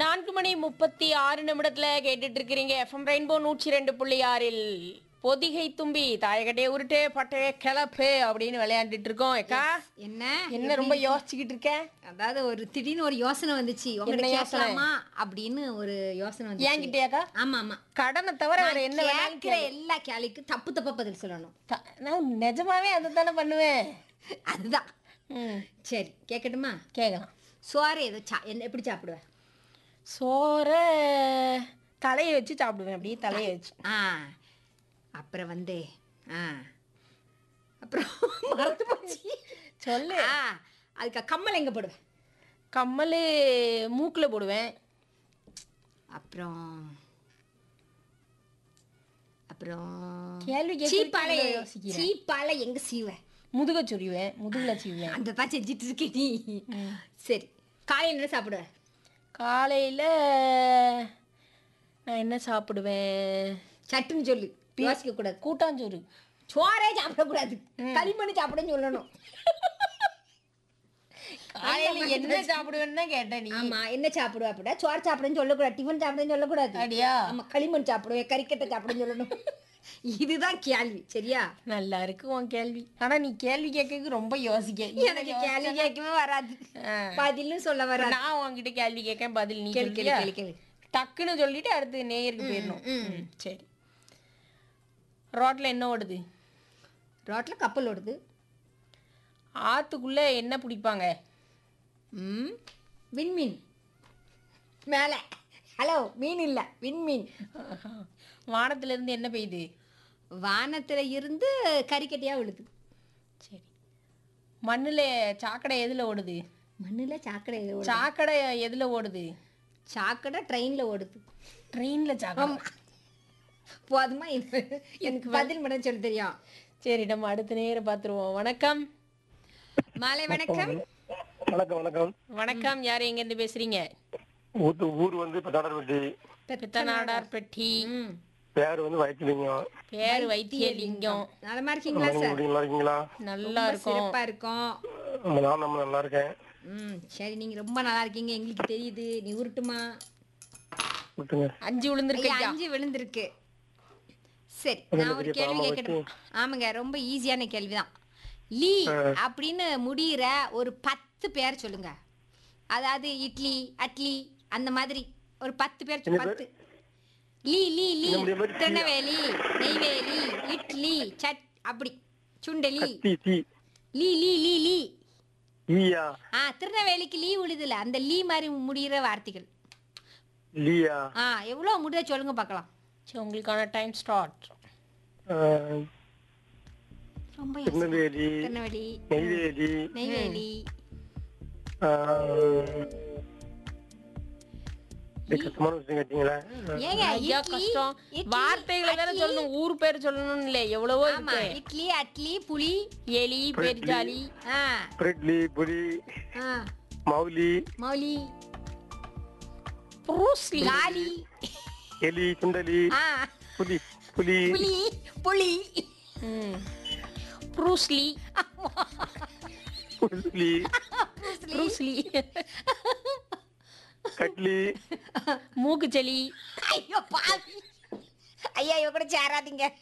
நான்கு மணி முப்பத்தி ஆறு நிமிடத்துல கேட்டுட்டு இருக்கிறீங்க எஃப்எம் ரெயின்போ நூற்றி ரெண்டு புள்ளி ஆறில் பொதிகை தும்பி தாயக்கட்டையை உருட்டு பட்டைய கிளப்பு அப்படின்னு விளையாண்டுட்டு இருக்கோம் ஏக்கா என்ன என்ன ரொம்ப யோசிச்சுக்கிட்டு இருக்க அதாவது ஒரு திடீர்னு ஒரு யோசனை வந்துச்சு உங்ககிட்ட என்ன யோசனை? கேட்கலாமா அப்படின்னு ஒரு யோசனை வந்துச்சு ஏன்கிட்டயாக்கா ஆமா ஆமா கடனை தவிர வேற என்ன நான் வேணாலும் கேட்கிற எல்லா கேள்விக்கும் தப்பு தப்பா பதில் சொல்லணும் த- நான் நிஜமாவே அதை தானே பண்ணுவேன் அதுதான் ம் சரி கேட்கட்டுமா கேட்கலாம் சோறு ஏதோ சா என்ன எப்படி சாப்பிடுவேன் சோறை தலையை வச்சு சாப்பிடுவேன் அப்படியே தலையை வச்சு ஆ அப்புறம் வந்து ஆ அப்புறம் மறந்து போச்சு சொல்லு ஆ அதுக்கு கம்மல் எங்க போடுவேன் கம்மல் மூக்கில் போடுவேன் அப்புறம் அப்புறம் கேள்வி கேட்கறதுக்கு சீப்பாலை இவ்வளவு யோசிக்கிறேன். சீப்பாலை எங்க சீவ முதுக சொறிவேன் முதுகுல சீவுவேன் அந்த தான் செஞ்சுட்டு இருக்கே நீ சரி காலையில் என்ன சாப்பிடுவ காலையில் நான் என்ன சாப்பிடுவேன் சட்டுன்னு சொல்லு யோசிக்க கூடாது கூட்டாஞ்சோறு சோறே சாப்பிடக்கூடாது களிமண் சாப்பிடுன்னு சொல்லணும் காலையில் என்ன சாப்பிடுவேன்னு தான் கேட்டேன் நீ ஆமா என்ன சாப்பிடுவ அப்படின்னா சோறு சாப்பிடுன்னு சொல்லக்கூடாது டிஃபன் சாப்பிடுன்னு சொல்லக்கூடாது அப்படியா ஆமா களிமண் சாப்பிடுவேன் கறிக்கட்டை சாப்பிடுன்னு சொல்லணும் இதுதான் கேள்வி சரியா நல்லா இருக்கு உன் கேள்வி ஆனா நீ கேள்வி கேட்க ரொம்ப யோசிக்க எனக்கு கேள்வி கேட்கவே வராது ஆ. பதிலும் சொல்ல வராது நான் உன்கிட்ட கேள்வி கேட்கேன் பதில் நீ கேளு கேளு சொல்லியா கேளு கேளு டக்குன்னு சொல்லிட்டு அடுத்து நேயருக்கு போயிடணும் ம், சரி ரோட்ல என்ன ஓடுது ரோட்ல கப்பல் ஓடுது ஆத்துக்குள்ள என்ன பிடிப்பாங்க ம் விண்மீன் மேலே ஹலோ மீன் இல்லை விண்மீன் வானத்துல இருந்து என்ன பெய்யுது வானத்துல இருந்து கறிக்கட்டையா விழுது சரி மண்ணுல சாக்கடை எதுல ஓடுது மண்ணுல சாக்கடை எது ஓடுது? சாக்கடை எதுல ஓடுது சாக்கடை ட்ரெயின்ல ஓடுது ட்ரெயின்ல சாக்கடை போதுமா இது- எனக்கு பதில் மட்டும் சொல்ல தெரியும் சரி நம்ம அடுத்த நேரம் பார்த்துருவோம் வணக்கம் மாலை வணக்கம் வணக்கம் வணக்கம் வணக்கம் யார் எங்க இருந்து பேசுறீங்க ஊத்து ஊர் வந்து இப்போ தடர்வட்டி பித்தநாடார் பெட்டி ம் பேர் வந்து வயிற்றுலிங்கம் பேர் வைத்தியலிங்கம் நலமா இருக்கீங்களா சார் நல்லா இருக்கீங்களா நல்லா இருக்கும் சிறப்பா இருக்கும் ஆமா, நான் நம்ம நல்லா இருக்கேன் ம் சரி நீங்க ரொம்ப நல்லா இருக்கீங்க எங்களுக்கு தெரியுது நீ உருட்டுமா விட்டுங்க அஞ்சு ஐயா, விழுந்திருக்கு அஞ்சு விழுந்திருக்கு சரி நான் ஒரு கேள்வி கேட்கணும் ஆமாங்க ரொம்ப ஈஸியான கேள்விதான் லீ அப்படின்னு முடியிற ஒரு பத்து பேர் சொல்லுங்க அதாவது இட்லி அட்லி அந்த மாதிரி ஒரு பத்து பேர் சொல்லு, பத்து லீ லீ லீ முடிய மாதிரி திருநெல்வேலி நெய்வேலி இட்லி சட் அப்படி சுண்டலி டி டி லீ லீ லீ லீ ஈயா ஆ திருநெல்வேலிக்கு லீ விழுதுல அந்த லீ மாதிரி முடிகிற வார்த்தைகள் லீயா ஆ எவ்வளோ முடியுதோ சொல்லுங்க பார்க்கலாம் சரி உங்களுக்கான டைம் ஸ்டார்ட் ஆஹ், ரொம்ப திருநெல்வேலி திருநெல்வேலி நெய்வேலி நெய்வேலி ஆஹ், இது கஷ்டமான விஷயம் கேட்டீங்களா ஏங்க ஐயா இட்லி கஷ்டம் இட்லி, வார்த்தைகளை வேற அட்லி, சொல்லணும் ஊர் பேர் சொல்லணும்னு இல்லை எவ்வளவோ ஆமா இருக்கு இட்லி அட்லி புளி எலி பெருஜாலி ஆ பிரெட்லி புலி ஆ மௌலி மௌலி ப்ரூஸ்லி லாலி எலி சுண்டலி ஆ புலி புலி புளி புளி ம் ப்ரூஸ்லி புலி ப்ரூஸ்லி கட்லி மூக்குச்செலி ஐயோ பாவி ஐயா இவ கூட சேராதீங்க